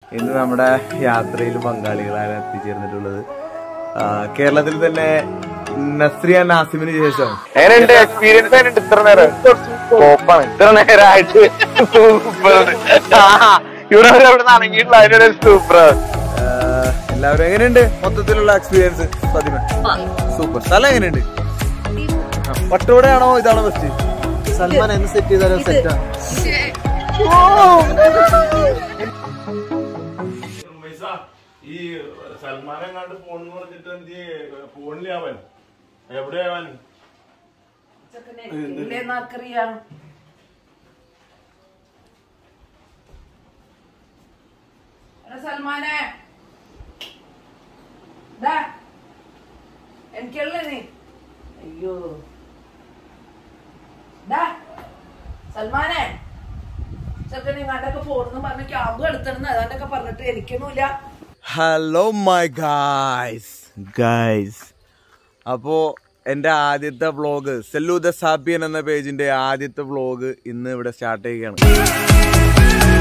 ഇന്ന് നമ്മുടെ യാത്രയിൽ പങ്കാളികളാണ് എത്തിച്ചേർന്നിട്ടുള്ളത് ആ, കേരളത്തിൽ തന്നെ നസ്രിയ നാസിമിന് ശേഷം എങ്ങനെയുണ്ട് എക്സ്പീരിയൻസ് ആയിട്ട് ഇത്ര നേരം കോപ്പാണ് ഇത്ര നേരമായിട്ട് സൂപ്പർ ഇവിടെ വരെ അവിടെ നിന്ന് ഇറങ്ങിയിട്ടുള്ള അതിനൊരു സൂപ്പർ ആ, എല്ലാവരും എങ്ങനെയുണ്ട് മൊത്തത്തിലുള്ള എക്സ്പീരിയൻസ് പതിമ സൂപ്പർ സ്ഥലം എങ്ങനെയുണ്ട് ആ, പട്ടോടെയാണോ ഇതാണോ ബെസ്റ്റ് സൽമാൻ എന്ന് സെറ്റ് ചെയ്താലോ സെറ്റാ ഈ സൽമാനെ കണ്ട് ഫോണെന്ന് പറഞ്ഞിട്ട് എന്ത് ഫോണിലാവൻ എവിടെയാവൻ ആർക്കറിയാം എടാ സൽമാനെ ദാ, എനിക്കുള്ള നീ അയ്യോ ദാ, സൽമാനെ ചെറുക്കൻ ഇങ്ങാണ്ടൊക്കെ പോണെന്ന് പറഞ്ഞ് ക്യാമ്പ് എടുത്തണെന്ന് അതാണ്ടൊക്കെ പറഞ്ഞിട്ട് എനിക്കൊന്നുമില്ല ഹലോ മൈ ഗായ്സ് ഗായ്സ് അപ്പോ എൻ്റെ ആദ്യത്തെ വ്ളോഗ് സെല്ലു ദ സാപ്പിയൻ എന്ന പേജിന്റെ ആദ്യത്തെ വ്ളോഗ് ഇന്ന് ഇവിടെ സ്റ്റാർട്ട് ചെയ്യുകയാണ്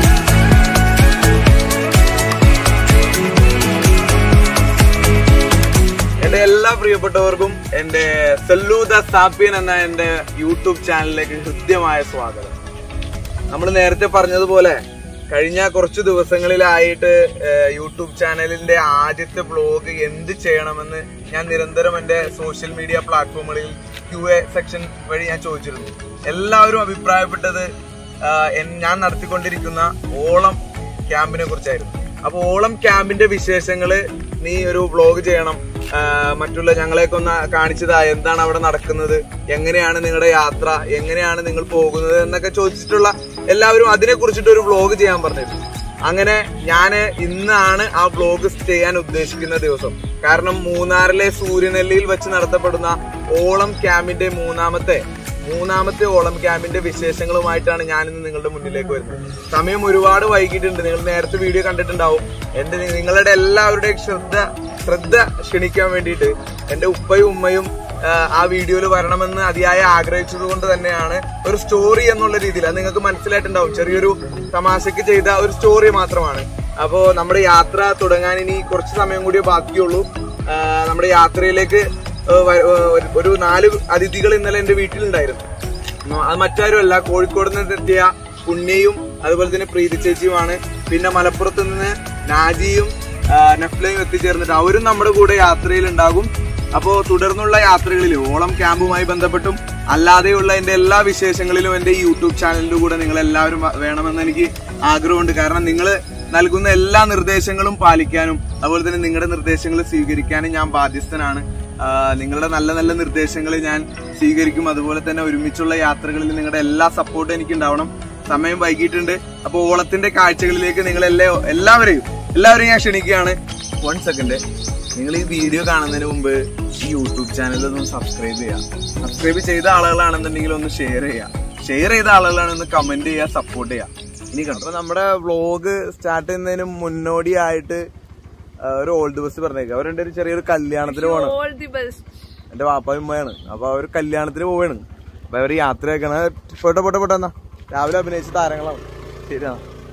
എൻ്റെ എല്ലാ പ്രിയപ്പെട്ടവർക്കും എൻ്റെ സെല്ലു ദ സാപ്പിയൻ എന്ന എൻ്റെ യൂട്യൂബ് ചാനലിലേക്ക് ഹൃദ്യമായ സ്വാഗതം നമ്മൾ നേരത്തെ പറഞ്ഞതുപോലെ കഴിഞ്ഞ കുറച്ച് ദിവസങ്ങളിലായിട്ട് ഏഹ്, യൂട്യൂബ് ചാനലിന്റെ ആദ്യത്തെ ബ്ലോഗ് എന്ത് ചെയ്യണമെന്ന് ഞാൻ നിരന്തരം എന്റെ സോഷ്യൽ മീഡിയ പ്ലാറ്റ്ഫോമുകളിൽ ക്യു എ സെക്ഷൻ വഴി ഞാൻ ചോദിച്ചിരുന്നു എല്ലാവരും അഭിപ്രായപ്പെട്ടത് ആഹ്, എൻ- ഞാൻ നടത്തിക്കൊണ്ടിരിക്കുന്ന ഓളം ക്യാമ്പിനെ കുറിച്ചായിരുന്നു അപ്പൊ ഓളം ക്യാമ്പിന്റെ വിശേഷങ്ങള് നീ ഒരു വ്ളോഗ് ചെയ്യണം ആഹ് മറ്റുള്ള ഞങ്ങളെയൊക്കെ ഒന്ന് കാണിച്ചതാ എന്താണ് അവിടെ നടക്കുന്നത് എങ്ങനെയാണ് നിങ്ങളുടെ യാത്ര എങ്ങനെയാണ് നിങ്ങൾ പോകുന്നത് എന്നൊക്കെ ചോദിച്ചിട്ടുള്ള എല്ലാവരും അതിനെ കുറിച്ചിട്ട് ഒരു വ്ളോഗ് ചെയ്യാൻ പറഞ്ഞിരുന്നു അങ്ങനെ ഞാന് ഇന്നാണ് ആ വ്ളോഗ് ചെയ്യാൻ ഉദ്ദേശിക്കുന്ന ദിവസം കാരണം മൂന്നാറിലെ സൂര്യനെല്ലിയിൽ വെച്ച് നടത്തപ്പെടുന്ന ഓളം ക്യാമ്പിന്റെ മൂന്നാമത്തെ മൂന്നാമത്തെ ഓളം ക്യാമ്പിന്റെ വിശേഷങ്ങളുമായിട്ടാണ് ഞാൻ ഇന്ന് നിങ്ങളുടെ മുന്നിലേക്ക് വരുന്നത് സമയം ഒരുപാട് വൈകിട്ടുണ്ട് നിങ്ങൾ നേരത്തെ വീഡിയോ കണ്ടിട്ടുണ്ടാവും എന്റെ നിങ്ങളുടെ എല്ലാവരുടെയും ശ്രദ്ധ ശ്രദ്ധ ക്ഷണിക്കാൻ വേണ്ടിയിട്ട് എന്റെ ഉപ്പയും ഉമ്മയും ആ, ആ വീഡിയോയിൽ വരണമെന്ന് അതിയായ ആഗ്രഹിച്ചത് കൊണ്ട് തന്നെയാണ് ഒരു സ്റ്റോറി എന്നുള്ള രീതിയിൽ അത് നിങ്ങൾക്ക് മനസ്സിലായിട്ടുണ്ടാവും ചെറിയൊരു തമാശക്ക് ചെയ്ത ഒരു സ്റ്റോറി മാത്രമാണ് അപ്പോ നമ്മുടെ യാത്ര തുടങ്ങാൻ ഇനി കുറച്ച് സമയം കൂടിയേ ബാക്കിയുള്ളൂ ആ, നമ്മുടെ യാത്രയിലേക്ക് ഏഹ് വ- ഏഹ് ഒരു- ഒരു നാല് അതിഥികൾ ഇന്നലെ എന്റെ വീട്ടിലുണ്ടായിരുന്നു ഉം, അത് മറ്റാരുമല്ല കോഴിക്കോട് നിന്ന് എത്തിയ പുണ്യയും അതുപോലെ തന്നെ പ്രീതി ചേച്ചിയുമാണ് പിന്നെ മലപ്പുറത്ത് നിന്ന് നാജിയും ആ, നഫ്ലയും എത്തിച്ചേർന്നിട്ട് അവരും നമ്മുടെ കൂടെ യാത്രയിൽ ഉണ്ടാകും അപ്പോ തുടർന്നുള്ള യാത്രകളിൽ ഓളം ക്യാമ്പുമായി ബന്ധപ്പെട്ടും അല്ലാതെയുള്ള എന്റെ എല്ലാ വിശേഷങ്ങളിലും എന്റെ ഈ യൂട്യൂബ് ചാനലിന്റെ കൂടെ നിങ്ങൾ എല്ലാവരും വ- വേണമെന്ന് എനിക്ക് ആഗ്രഹമുണ്ട് കാരണം നിങ്ങൾ നൽകുന്ന എല്ലാ നിർദ്ദേശങ്ങളും പാലിക്കാനും അതുപോലെ തന്നെ നിങ്ങളുടെ നിർദ്ദേശങ്ങൾ സ്വീകരിക്കാനും ഞാൻ ബാധ്യസ്ഥനാണ് ആ, നിങ്ങളുടെ നല്ല നല്ല നിർദ്ദേശങ്ങൾ ഞാൻ സ്വീകരിക്കും അതുപോലെ തന്നെ ഒരുമിച്ചുള്ള യാത്രകളിൽ നിങ്ങളുടെ എല്ലാ സപ്പോർട്ടും എനിക്ക് ഉണ്ടാവണം സമയം വൈകിട്ടുണ്ട് അപ്പൊ ഓളത്തിന്റെ കാഴ്ചകളിലേക്ക് നിങ്ങൾ എല്ലാ എല്ലാവരെയും എല്ലാവരെയും ഞാൻ ക്ഷണിക്കുകയാണ് വൺ സെക്കൻഡ് നിങ്ങൾ ഈ വീഡിയോ കാണുന്നതിന് മുമ്പ് ഈ യൂട്യൂബ് ചാനൽ ഒന്ന് സബ്സ്ക്രൈബ് ചെയ്യുക സബ്സ്ക്രൈബ് ചെയ്ത ആളുകളാണെന്നുണ്ടെങ്കിൽ ഒന്ന് ഷെയർ ചെയ്യുക ഷെയർ ചെയ്ത ആളുകളാണ് കമന്റ് ചെയ്യുക സപ്പോർട്ട് ചെയ്യുക ഇനി കണ്ടു അപ്പൊ നമ്മുടെ വ്ളോഗ് സ്റ്റാർട്ട് ചെയ്യുന്നതിന് മുന്നോടിയായിട്ട് ആ, ഒരു ഓൾഡ് ബസ് പറഞ്ഞേക്കുക അവരുടെ ഒരു ചെറിയൊരു കല്യാണത്തിന് പോകണം ഓൾ ദി ബെസ്റ്റ് എന്റെ വാപ്പായും ഉമ്മയാണ് അപ്പൊ അവർ കല്യാണത്തിന് പോവാണ് അപ്പൊ അവര് യാത്രയാക്കണ പോട്ടെ പോട്ടെ പോട്ടെ എന്നാ രാവിലെ അഭിനയിച്ച താരങ്ങളാണ് ശരിയാ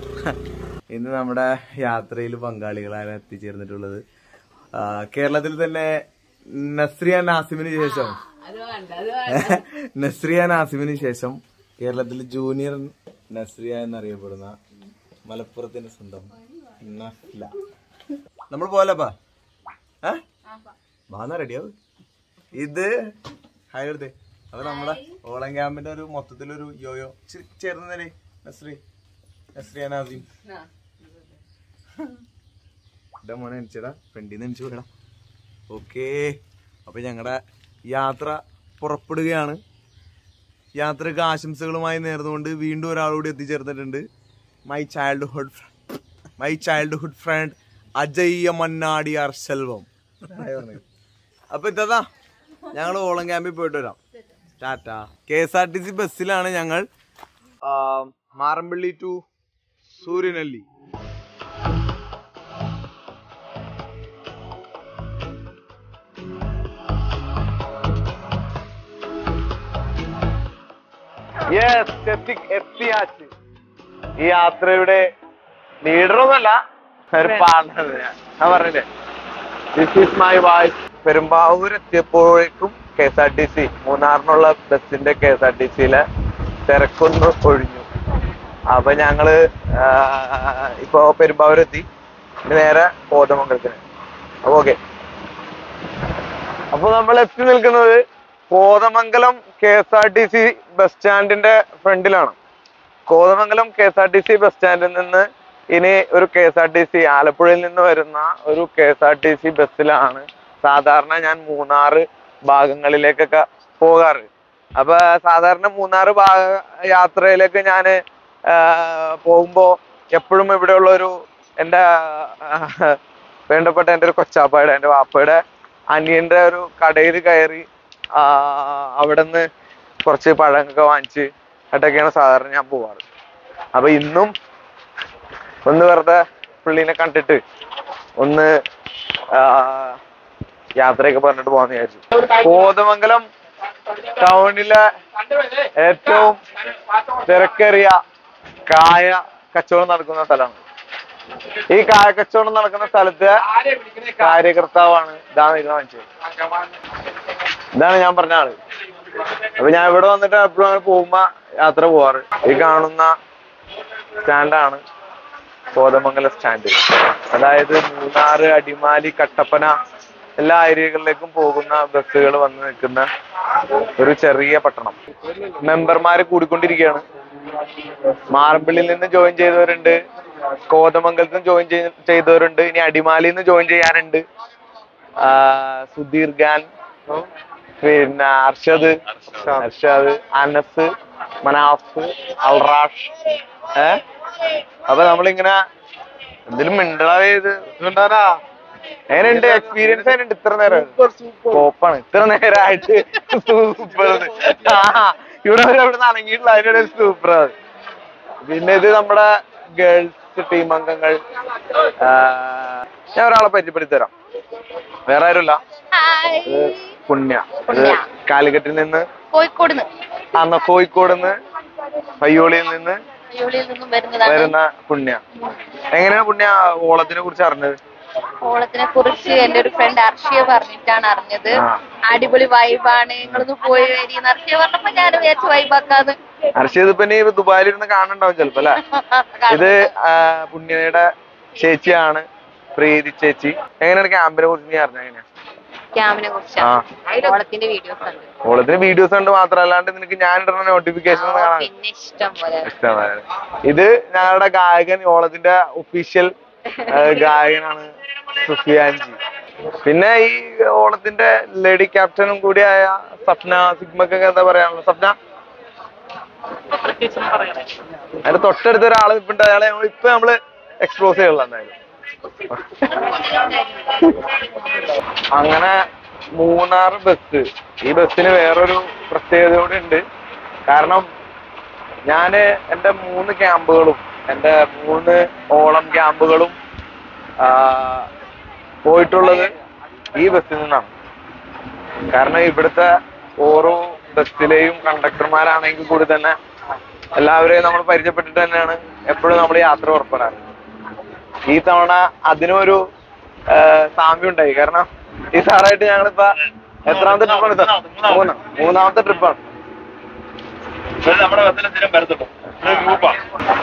ഇന്ന് നമ്മുടെ യാത്രയിൽ പങ്കാളികളാണ് എത്തിച്ചേർന്നിട്ടുള്ളത് ആ, കേരളത്തിൽ തന്നെ നസ്രിയ നാസിമിന് ശേഷം അത് വേണ്ട അത് വേണ്ട നസ്രിയ നാസിമിന് ശേഷം കേരളത്തിൽ ജൂനിയർ നസ്രിയ എന്നറിയപ്പെടുന്ന മലപ്പുറത്തിന്റെ സ്വന്തം നസ്ല നമ്മൾ പോലപ്പാ ഏ വാന്നാ റെഡിയാവും ഇത് ഹായ് എടുത്തേ അപ്പൊ നമ്മുടെ ഓളം ക്യാമ്പിന്റെ ഒരു മൊത്തത്തിലൊരു യോയോ ചെ- ചേർന്നതല്ലേ നസ്രി നസ്രിയ നാസിം ഇതാ മോനെ എനിച്ചടാ ഫ്രണ്ടിന്ന് എനിച്ചു പോയടാ ഓക്കേ അപ്പൊ ഞങ്ങളുടെ യാത്ര പുറപ്പെടുകയാണ് യാത്രക്ക് ആശംസകളുമായി നേർന്നുകൊണ്ട് വീണ്ടും ഒരാളോട് എത്തിച്ചേർന്നിട്ടുണ്ട് my childhood my childhood friend Ajay Mannadiyar Selvam അപ്പൊ ഇതാ ഞങ്ങൾ ഓളം ക്യാമ്പിൽ പോയിട്ട് വരാം tata K S R T C ബസ്സിലാണ് ഞങ്ങൾ ആ, മാറമ്പള്ളി ടു സൂര്യനെല്ലി യെസ് എത്തി എത്തിയാച്ച് ഈ യാത്രയുടെ ലീഡറൊന്നുമല്ല ഒരു പാർട്ണർ ഞാൻ പറഞ്ഞില്ലേ this is my wife Perumbavoor എത്തിയപ്പോഴേക്കും K S R T C മൂന്നാറിനുള്ള ബസ്സിന്റെ കെ എസ് ആർ ടി സിയിലെ തിരക്കൊന്ന് ഒഴിഞ്ഞു അപ്പൊ ഞങ്ങള് ആ, ഇപ്പൊ പെരുമ്പാവൂർ എത്തി ഇനി നേരെ കോതമംഗലത്തിന് അപ്പൊ ഓക്കെ അപ്പൊ നമ്മൾ എത്തി നിൽക്കുന്നത് Kothamangalam K S R T C bus സ്റ്റാൻഡിന്റെ ഫ്രണ്ടിലാണ് Kothamangalam K S R T C bus സ്റ്റാൻഡിൽ നിന്ന് ഇനി ഒരു K S R T C ആലപ്പുഴയിൽ നിന്ന് വരുന്ന ഒരു K S R T C ബസ്സിലാണ് സാധാരണ ഞാൻ മൂന്നാറ് ഭാഗങ്ങളിലേക്കൊക്കെ പോകാറ് അപ്പൊ സാധാരണ മൂന്നാറ് ഭാഗ യാത്രയിലേക്ക് ഞാൻ പോകുമ്പോ എപ്പോഴും ഇവിടെയുള്ള ഒരു എൻ്റെ വേണ്ടപ്പെട്ട എൻ്റെ ഒരു കൊച്ചാപ്പയുടെ എൻ്റെ വാപ്പയുടെ അനിയന്റെ ഒരു കടയിൽ കയറി ആ, അവിടുന്ന് കുറച്ച് പഴങ്ങളൊക്കെ വാങ്ങിച്ച് എന്നിട്ടൊക്കെയാണ് സാധാരണ ഞാൻ പോവാറ് അപ്പൊ ഇന്നും ഒന്ന് വെറുതെ പുള്ളീനെ കണ്ടിട്ട് ഒന്ന് ആ, യാത്രയൊക്കെ പറഞ്ഞിട്ട് പോകാന്ന് വിചാരിച്ചു കോതമംഗലം ടൗണിലെ ഏറ്റവും തിരക്കേറിയ കായ കച്ചവടം നടക്കുന്ന സ്ഥലമാണ് ഈ കായ കച്ചവടം നടക്കുന്ന സ്ഥലത്തെ കാര്യകർത്താവാണ് ഇതാണ് നിൽക്കുന്ന മനുഷ്യൻ ഇതാണ് ഞാൻ പറഞ്ഞ ആള് അപ്പൊ ഞാൻ ഇവിടെ വന്നിട്ട് എപ്പോഴും അങ്ങനെ പോകുമ്പോ യാത്ര പോവാറ് ഈ കാണുന്ന സ്റ്റാൻഡാണ് കോതമംഗലം സ്റ്റാൻഡ് അതായത് മൂന്നാറ് അടിമാലി കട്ടപ്പന എല്ലാ ഏരിയകളിലേക്കും പോകുന്ന ബസ്സുകൾ വന്ന് നിൽക്കുന്ന ഒരു ചെറിയ പട്ടണം മെമ്പർമാര് കൂടിക്കൊണ്ടിരിക്കുകയാണ് മാറമ്പിള്ളിൽ നിന്ന് ജോയിൻ ചെയ്തവരുണ്ട് കോതമംഗലത്ത് നിന്ന് ജോയിൻ ചെയ്തവരുണ്ട് ഇനി അടിമാലിയിൽ നിന്ന് ജോയിൻ ചെയ്യാനുണ്ട് ആ, സുധീർ ഖാൻ പിന്നെ അർഷദ് അർഷദ് അനസ് മനാഫ് അൽറാഷ് ഏ അപ്പൊ നമ്മളിങ്ങനെ എന്തെങ്കിലും മിണ്ടളാ ചെയ്ത് എങ്ങനെയുണ്ട് എക്സ്പീരിയൻസ് എങ്ങനെയുണ്ട് ഇത്ര നേരം കോപ്പാണ് ഇത്ര നേരമായിട്ട് സൂപ്പർ ആ ഇവിടെ വരെ ഇവിടെ നിന്ന് അനങ്ങിയിട്ടില്ല അതിനിടെ സൂപ്പർ അത് പിന്നെ ഇത് നമ്മുടെ ഗേൾസ് ടീം അംഗങ്ങൾ ആ, ഞാൻ ഒരാളെ പരിചയപ്പെടുത്തി തരാം വേറെ ആരുമില്ല ഇത് പുണ്യ ഇത് കാലിക്കറ്റിൽ നിന്ന് കോഴിക്കോട് അന്ന് കോഴിക്കോട് നിന്ന് പയ്യോളിയിൽ നിന്ന് അയ്യോളിയിൽ നിന്നും വരുന്നതാണ് വരുന്ന പുണ്യ എങ്ങനെയാണ് പുണ്യ ഓളത്തിനെ കുറിച്ച് അറിഞ്ഞത് ഓണത്തിനെ കുറിച്ച് എന്റെ ഒരു ഫ്രണ്ട് അർഷിയ പറഞ്ഞിട്ടാണ് അറിഞ്ഞത് ആ. അടിപൊളി വൈബാണ് നിങ്ങളൊന്ന് പോയി വരീന്ന് അർഷിയ പറഞ്ഞപ്പോ ഞാൻ വിചാരിച്ചു വൈബാക്കാന്ന് അർഷിയത് ഇപ്പൊ ഇനി ദുബായിലിരുന്ന് കാണണ്ടാവും ചിലപ്പോ അല്ലെ ഇത് ആ, പുണ്യയുടെ ചേച്ചിയാണ് പ്രീതി ചേച്ചി എങ്ങനെയാണ് ക്യാമ്പിനെ കുറിച്ച് നീ അറിഞ്ഞ എങ്ങനെയാ ക്യാമിനെ ആ. കുറിച്ചാണ് ഓണത്തിന്റെ വീഡിയോസ് ഉണ്ട് ഓളത്തിന് വീഡിയോസ് കണ്ട് മാത്രമല്ലാണ്ട് നിനക്ക് ഞാൻ ഇടുന്ന നോട്ടിഫിക്കേഷൻ ആ, കാണാൻ പിന്നെ ഇഷ്ടം പോലെ ഇഷ്ടമാണ് ഇത് ഞങ്ങളുടെ ഗായകൻ ഓളത്തിന്റെ ഒഫീഷ്യൽ ഗായകനാണ് സുഫിയാൻജി പിന്നെ ഈ ഓണത്തിന്റെ ലേഡി ക്യാപ്റ്റനും കൂടിയായ സപ്ന സിഗ്മക്കൊക്കെ എന്താ പറയാനുള്ളത് സപ്ന അതിന്റെ തൊട്ടടുത്ത് ഒരാള് നിൽപ്പുണ്ട് അയാളെ നമ്മൾ ഇപ്പൊ നമ്മള് എക്സ്പ്ലോസ് ചെയ്യുള്ള എന്തായാലും അങ്ങനെ മൂന്നാറ് ബസ് ഈ ബസ്സിന് വേറൊരു പ്രത്യേകത കൂടി ഉണ്ട് കാരണം ഞാന് എന്റെ മൂന്ന് ക്യാമ്പുകളും എന്റെ മൂന്ന് ഓളം ക്യാമ്പുകളും ആ, പോയിട്ടുള്ളത് ഈ ബസ്സിൽ നിന്നാണ് കാരണം ഇവിടുത്തെ ഓരോ ബസ്സിലെയും കണ്ടക്ടർമാരാണെങ്കിൽ കൂടി തന്നെ എല്ലാവരെയും നമ്മൾ പരിചയപ്പെട്ടിട്ട് തന്നെയാണ് എപ്പോഴും നമ്മൾ യാത്ര പുറപ്പെടാറ് ഈ തവണ അതിനൊരു ആ, സാമ്യം ഉണ്ടായി കാരണം ഈ സാറായിട്ട് ഞങ്ങളിപ്പോ എത്രാമത്തെ ട്രിപ്പാണ് സാർ മൂന്ന് മൂന്നാമത്തെ ട്രിപ്പാണ് നമ്മുടെ ബസ്സിൽ സ്ഥിരം വരത്തുള്ളൂ ഗ്രൂപ്പാണ്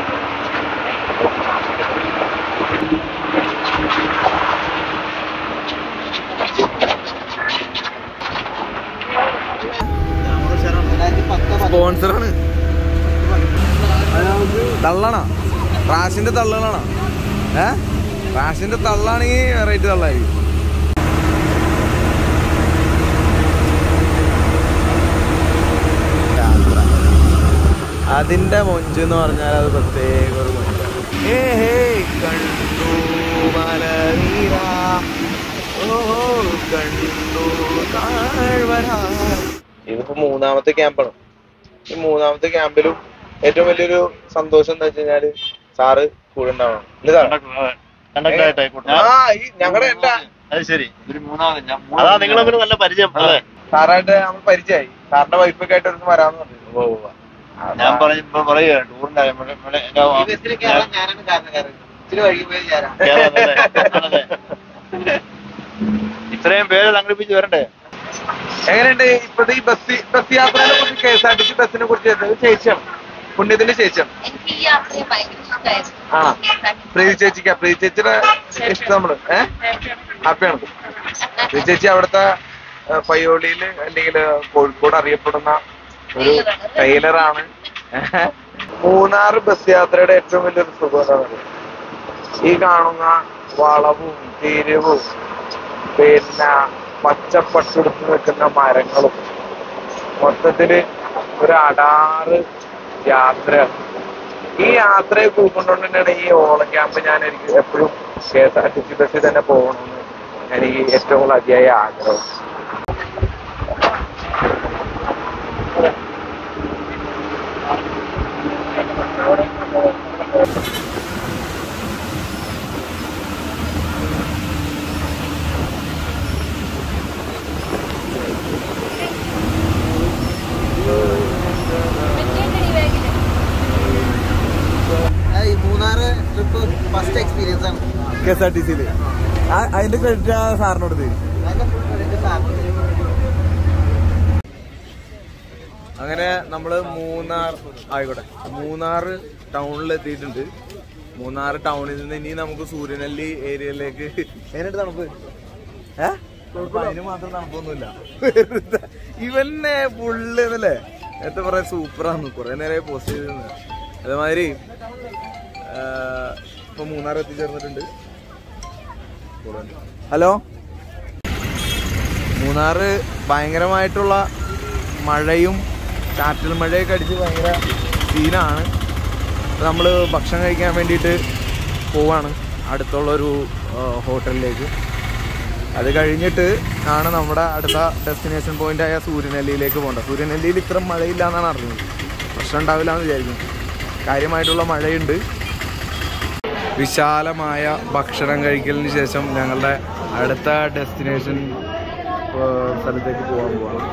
സ്പോൺസറാണ് തള്ളണോ റാഷിന്റെ തള്ളുകളാണോ ഏ റാഷിന്റെ തള്ളാണെങ്കിൽ വെറൈറ്റി തള്ളായിരിക്കും അതിന്റെ മൊഞ്ച് എന്ന് പറഞ്ഞാൽ അത് പ്രത്യേക ഒരു മൊഞ്ചാണ് ഏ ഹേ കണ്ടു മലനീര ഓ കണ്ടു താഴ്വര ഇതിപ്പോ മൂന്നാമത്തെ ക്യാമ്പാണ് ഈ മൂന്നാമത്തെ ക്യാമ്പിലും ഏറ്റവും വലിയൊരു സന്തോഷം എന്താ വെച്ച് കഴിഞ്ഞാല് സാറ് കൂടെ ഉണ്ടാവണം ഇല്ലേ സാറേ? ആ ഈ ഞങ്ങളുടെ എല്ലാ അത് ശരി അതാ നിങ്ങൾ തമ്മിൽ നല്ല പരിചയം അല്ലേ സാറായിട്ട് നമ്മൾ പരിചയമായി സാറിന്റെ വൈഫൊക്കെ ആയിട്ട് ഒരു വരാന്ന് പറഞ്ഞു ഞാൻ പറയുമ്പോ പറയുക ടൂറിന്റെ കേറാനല്ലേ? അതെ. ഇത്രയും പേര് സംഘടിപ്പിച്ച് വരണ്ടേ എങ്ങനെയുണ്ട് ഇപ്പോഴത്തെ ഈ ബസ് ബസ് യാത്രയെ കുറിച്ച് K S R T C ബസ്സിനെ കുറിച്ച് വരുന്നത് ചേച്ചിയാണ് പുണ്യത്തിന്റെ ചേച്ചിയാണ് എനിക്ക് ഈ യാത്രയെ ഭയങ്കര ഇഷ്ടമായിരുന്നു ആണോ പ്രീതി ചേച്ചിക്കാ പ്രീതി ചേച്ചിയുടെ ഇഷ്ടം നമ്മള് ഏഹ് ഹാപ്പിയാണ് പ്രീതി ചേച്ചി അവിടുത്തെ ഏ, പയ്യോളിയില് അല്ലെങ്കിൽ കോഴിക്കോട് അറിയപ്പെടുന്ന ഒരു ടൈലറാണ് മൂന്നാറ് ബസ് യാത്രയുടെ ഏറ്റവും വലിയൊരു സുഖം എന്താ പറയുക ഈ കാണുന്ന വളവും തിരിവും പിന്നെ പച്ചപ്പട്ടെടുത്ത് നിൽക്കുന്ന മരങ്ങളും മൊത്തത്തില് ഒരു അടാറ് യാത്രയാണ് ഈ യാത്രയെ കൂക്കൊണ്ടുകൊണ്ട് തന്നെയാണ് ഈ ഓളം ക്യാമ്പ് ഞാൻ എനിക്ക് എപ്പോഴും K S R T C ബസ്സിൽ തന്നെ പോകണമെന്ന് എനിക്ക് ഏറ്റവും കൂടുതൽ അതിയായ ആഗ്രഹം ഈ മൂന്നാറ് ട്രിപ്പ് ഫസ്റ്റ് എക്സ്പീരിയൻസ് ആണ് കെ എസ് ആർ ടി സിയില് അതിന്റെ ക്രെഡിറ്റ് ആ സാറിനോട് തരും അങ്ങനെ നമ്മള് മൂന്നാർ ആയിക്കോട്ടെ മൂന്നാർ ടൗണിൽ എത്തിയിട്ടുണ്ട് മൂന്നാർ ടൗണിൽ നിന്ന് ഇനി നമുക്ക് സൂര്യനെല്ലി ഏരിയയിലേക്ക് എങ്ങനെയുണ്ട് തണുപ്പ് ഏ തണുപ്പ് അതിന് മാത്രം തണുപ്പൊന്നുമില്ല ഇവന്നെ ഫുള്ള് എന്നല്ലേ എന്താ പറയാ സൂപ്പറാന്ന് കുറെ നേരം പോസ്റ്റ് ചെയ്തിരുന്നു അതേമാതിരി ആ, ഇപ്പൊ മൂന്നാർ എത്തിച്ചേർന്നിട്ടുണ്ട് ഹലോ മൂന്നാറ് ഭയങ്കരമായിട്ടുള്ള മഴയും ചാറ്റൽ മഴയൊക്കെ അടിച്ച് ഭയങ്കര സീനാണ് നമ്മൾ ഭക്ഷണം കഴിക്കാൻ വേണ്ടിയിട്ട് പോവാണ് അടുത്തുള്ളൊരു ആ, ഹോട്ടലിലേക്ക് അത് കഴിഞ്ഞിട്ട് ആണ് നമ്മുടെ അടുത്ത ഡെസ്റ്റിനേഷൻ പോയിന്റ് ആയ സൂര്യനെല്ലിയിലേക്ക് പോകേണ്ടത് സൂര്യനെല്ലിയിൽ ഇത്ര മഴയില്ല എന്നാണ് അറിഞ്ഞത് പ്രശ്നം ഉണ്ടാവില്ല എന്ന് വിചാരിക്കും കാര്യമായിട്ടുള്ള മഴയുണ്ട് വിശാലമായ ഭക്ഷണം കഴിക്കലിന് ശേഷം ഞങ്ങളുടെ അടുത്ത ഡെസ്റ്റിനേഷൻ സ്ഥലത്തേക്ക് പോകാൻ പോവാണ്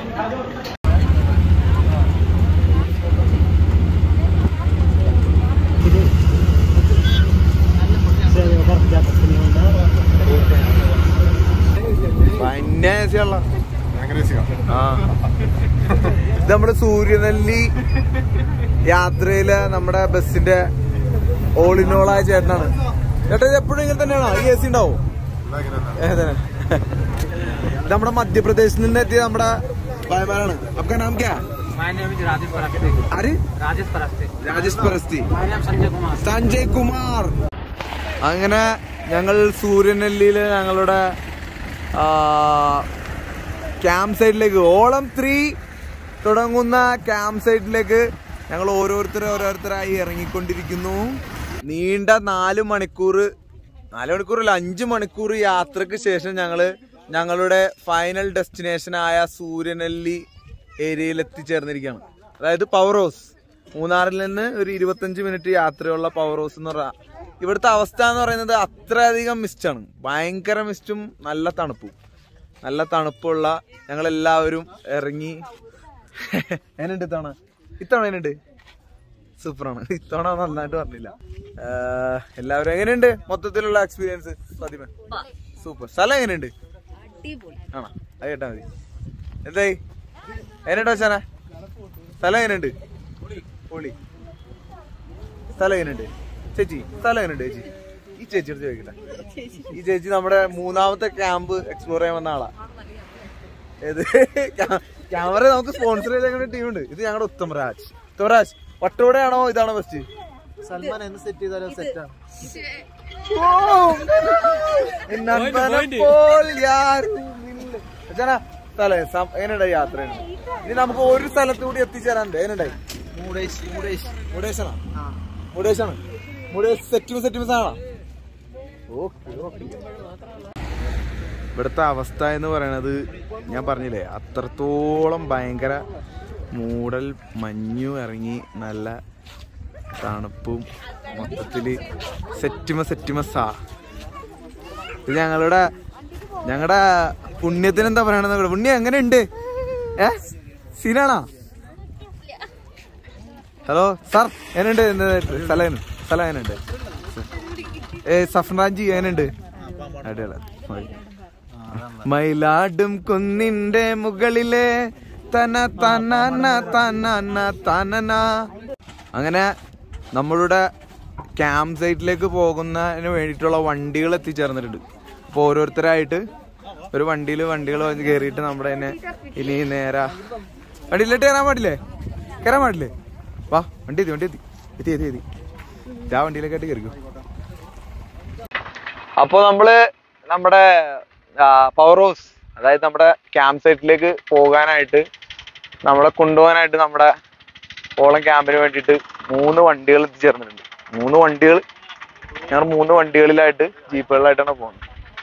ഭയങ്കര ആ ഇത് നമ്മുടെ സൂര്യനെല്ലി യാത്രയില് നമ്മുടെ ബസ്സിന്റെ ഓൾ ഇൻ ഓൾ ആയ ചേട്ടനാണ് ചേട്ടാ ഇത് എപ്പോഴും ഇങ്ങനെ തന്നെയാണോ ഈ എ സി ഉണ്ടാവും ഏതെ. ഇത് നമ്മുടെ മധ്യപ്രദേശിൽ നിന്ന് എത്തിയ നമ്മുടെ ഭായമാരാണ് आपका नाम क्या ആര് രാജേഷ് പരസ്തി സഞ്ജയ് കുമാർ അങ്ങനെ ഞങ്ങൾ സൂര്യനെല്ലിയില് ഞങ്ങളുടെ ക്യാമ്പ് സൈറ്റിലേക്ക് ഓളം ത്രീ തുടങ്ങുന്ന ക്യാമ്പ് സൈറ്റിലേക്ക് ഞങ്ങൾ ഓരോരുത്തർ ഓരോരുത്തരായി ഇറങ്ങിക്കൊണ്ടിരിക്കുന്നു നീണ്ട നാല് മണിക്കൂർ നാല് മണിക്കൂറല്ല അഞ്ച് മണിക്കൂർ യാത്രക്ക് ശേഷം ഞങ്ങള് ഞങ്ങളുടെ ഫൈനൽ ഡെസ്റ്റിനേഷനായ സൂര്യനെല്ലി ഏരിയയിൽ എത്തിച്ചേർന്നിരിക്കുകയാണ് അതായത് പവർ ഹൗസ് മൂന്നാറിൽ നിന്ന് ഒരു ഇരുപത്തഞ്ച് മിനിറ്റ് യാത്രയുള്ള പവർ ഹൗസ് എന്ന് പറഞ്ഞാൽ ഇവിടുത്തെ അവസ്ഥ എന്ന് പറയുന്നത് അത്രയധികം മിസ്റ്റാണ് ഭയങ്കര മിസ്റ്റും നല്ല തണുപ്പും നല്ല തണുപ്പുള്ള ഞങ്ങളെല്ലാവരും ഇറങ്ങി എന്നുണ്ട് ഇത്തവണ ഇത്തവണ എന്നുണ്ട് സൂപ്പറാണ് ഇത്തവണ നന്നായിട്ട് പറഞ്ഞില്ല ആഹ് എല്ലാവരും എങ്ങനെയുണ്ട് മൊത്തത്തിലുള്ള എക്സ്പീരിയൻസ് ഫാത്തിമ സൂപ്പർ സ്ഥലം എങ്ങനെയുണ്ട് ആണോ അത് കേട്ടാ മതി എന്തായി എങ്ങനെയുണ്ട് വച്ചാന സ്ഥലം എങ്ങനെയുണ്ട് പൊളി സ്ഥലം എങ്ങനെയുണ്ട് ചേച്ചി സ്ഥലം എങ്ങനെയുണ്ട് ചേച്ചി ഈ ചേച്ചി അടുത്ത് ചോദിക്കട്ടെ ഈ ചേച്ചി നമ്മുടെ മൂന്നാമത്തെ ക്യാമ്പ് എക്സ്പ്ലോർ ചെയ്യാൻ വന്ന ആളാ ഏത് ക്യാമറ നമുക്ക് സ്പോൺസർ ചെയ്ത ടീമുണ്ട് ഇത് ഞങ്ങളുടെ ഉത്തമരാജ് ഉത്തമരാജ് വട്ടോടെയാണോ ഇതാണോ ബെസ്റ്റ് സൽമാൻ എന്ന് സെറ്റ് ചെയ്താലോ സെറ്റാണ് സ്ഥലം എങ്ങനെയുണ്ടായി യാത്ര ഇനി നമുക്ക് ഒരു സ്ഥലത്തുകൂടി എത്തിച്ചേരാനുണ്ട് എങ്ങനെയുണ്ടായി മൂടേഷ് മൂടേഷ് മുടേശാണോ മുടേശാണ് മുടേഷ് സെറ്റിമ സെറ്റിമസ് ആണോ ഓക്കെ ഓക്കെ ഇവിടുത്തെ അവസ്ഥ എന്ന് പറയണത് ഞാൻ പറഞ്ഞില്ലേ അത്രത്തോളം ഭയങ്കര മൂടൽ മഞ്ഞു ഇറങ്ങി നല്ല തണുപ്പും മൊത്തത്തില് സെറ്റിമ സെറ്റിമസാ ഇത് ഞങ്ങളുടെ ഞങ്ങളുടെ പുണ്യത്തിന് എന്താ പറയണെന്ന് പുണ്യം എങ്ങനെയുണ്ട് ഏ സീനാണോ ഹലോ സാർ എങ്ങനെയുണ്ട് ഇന്ന് സ്ഥലം സ്ഥലം എങ്ങനെയുണ്ട് സഫ്രാൻ ചെയ്യാനുണ്ട് അടിപൊളി മയിലാടും കുന്നിന്റെ മുകളിലെ തന തനന തനന തനന അങ്ങനെ നമ്മളുടെ ക്യാമ്പ് സൈറ്റിലേക്ക് പോകുന്നതിന് വേണ്ടിയിട്ടുള്ള വണ്ടികൾ എത്തിച്ചേർന്നിട്ടുണ്ട് അപ്പോൾ ഓരോരുത്തരായിട്ട് ഒരു വണ്ടിയിൽ വണ്ടികൾ വന്ന് കയറിയിട്ട് നമ്മുടെ തന്നെ ഇനി നേരെ വണ്ടിയിലിട്ട് കയറാൻ പാടില്ലേ കയറാൻ പാടില്ലേ വാ വണ്ടി എത്തി വണ്ടി എത്തി എത്തി എത്തി എത്തി ആ വണ്ടിയിലേക്കായിട്ട് കയറിക്കോ അപ്പൊ നമ്മള് നമ്മുടെ പവർ ഹൗസ് അതായത് നമ്മുടെ ക്യാമ്പ് സൈറ്റിലേക്ക് പോകാനായിട്ട് നമ്മളെ കൊണ്ടുപോകാനായിട്ട് നമ്മുടെ ഓളം ക്യാമ്പിന് വേണ്ടിയിട്ട് മൂന്ന് വണ്ടികൾ എത്തിച്ചേർന്നിട്ടുണ്ട് മൂന്ന് വണ്ടികൾ ഞങ്ങൾ മൂന്ന് വണ്ടികളിലായിട്ട് ജീപ്പുകളിലായിട്ടാണ് പോകുന്നത്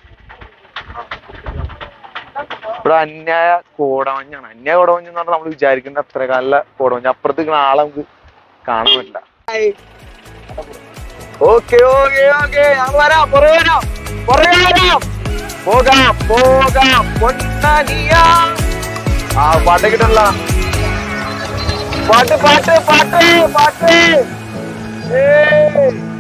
ഇവിടെ അന്യായ കോടമഞ്ഞാണ് അന്യായ കോടമഞ്ഞ് എന്ന് പറഞ്ഞാൽ നമ്മൾ വിചാരിക്കുന്ന അത്ര നല്ല കോടമഞ്ഞ് അപ്പുറത്ത് നിൽക്കുന്ന ആളെ നമുക്ക് കാണാൻ പറ്റില്ല ഓക്കെ ഓക്കെ ഓക്കെ ഞാൻ വരാം പുറകെ വരാം പുറകെ വരാം പോകാം പോകാം പൊന്നാനിയ ആ പാട്ട് കിട്ടല്ല പാട്ട് പാട്ട് പാട്ട് പാട്ട് ഏയ്